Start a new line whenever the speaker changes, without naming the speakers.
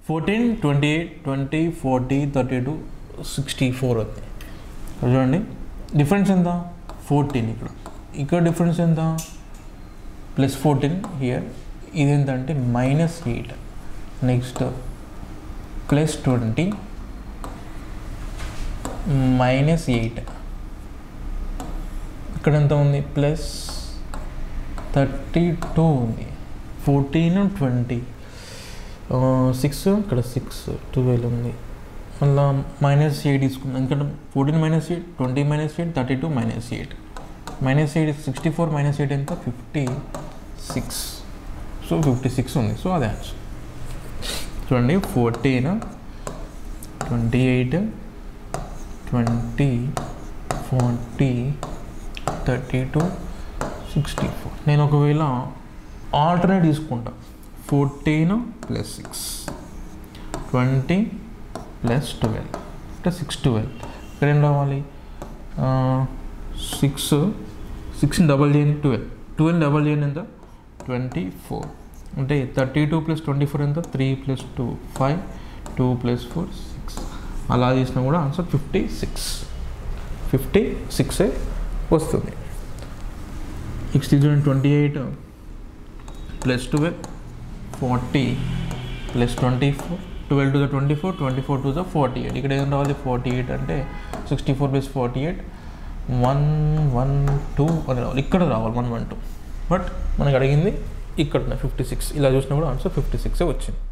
fourteen twenty eight twenty forty thirty two sixty four అవుతుంది ఇక్కడ చూడండి డిఫరెన్స్ ఎంత ఫోర్టీన్ ఇక్కడ ఇక్కడ డిఫరెన్స్ ఎంత ప్లస్ ఫోర్టీన్ హియర్ ఇది ఏంటంటే minus eight next plus twenty minus eight ఇక్కడ ఎంత ఉంది ప్లస్ థర్టీ టూ ఉంది ఫోర్టీన్ ట్వంటీ సిక్స్ ఇక్కడ సిక్స్ ట్వెల్వ్ ఉంది మళ్ళా మైనస్ ఎయిట్ తీసుకున్నాం ఎందుకంటే fourteen minus eight twenty minus eight thirty two minus eight minus eight sixty four minus eight ఎంత fifty six so fifty six ఉంది so అదే answer చూడండి fourteen twenty eight twenty forty thirty two sixty four నేను ఒకవేళ alternate తీసుకుంటా fourteen plus six twenty plus twelve అంటే six twelve ఇక్కడ ఏం రావాలి సిక్స్ సిక్స్ డబల్ చేయండి ట్వెల్వ్ ట్వెల్వ్ డబల్ చేయండి ఎంత ట్వంటీ ఫోర్ అంటే thirty two plus twenty four ఎంత three plus two five two plus four six అలా చేసినా కూడా ఆన్సర్ ఫిఫ్టీ సిక్స్ ఫిఫ్టీ సిక్సే వస్తుంది నెక్స్ట్ చూడండి twenty eight plus twelve forty plus twenty four twelve to the twenty four twenty four to the forty eight ఇక్కడ ఏం రావాలి forty eight అంటే sixty four plus forty eight one one two అని రావాలి ఇక్కడ రావాలి వన్ వన్ టూ బట్ మనకు అడిగింది ఇక్కడ ఫిఫ్టీ సిక్స్ ఇలా చూసినా కూడా ఆన్సర్ ఫిఫ్టీ సిక్సే వచ్చింది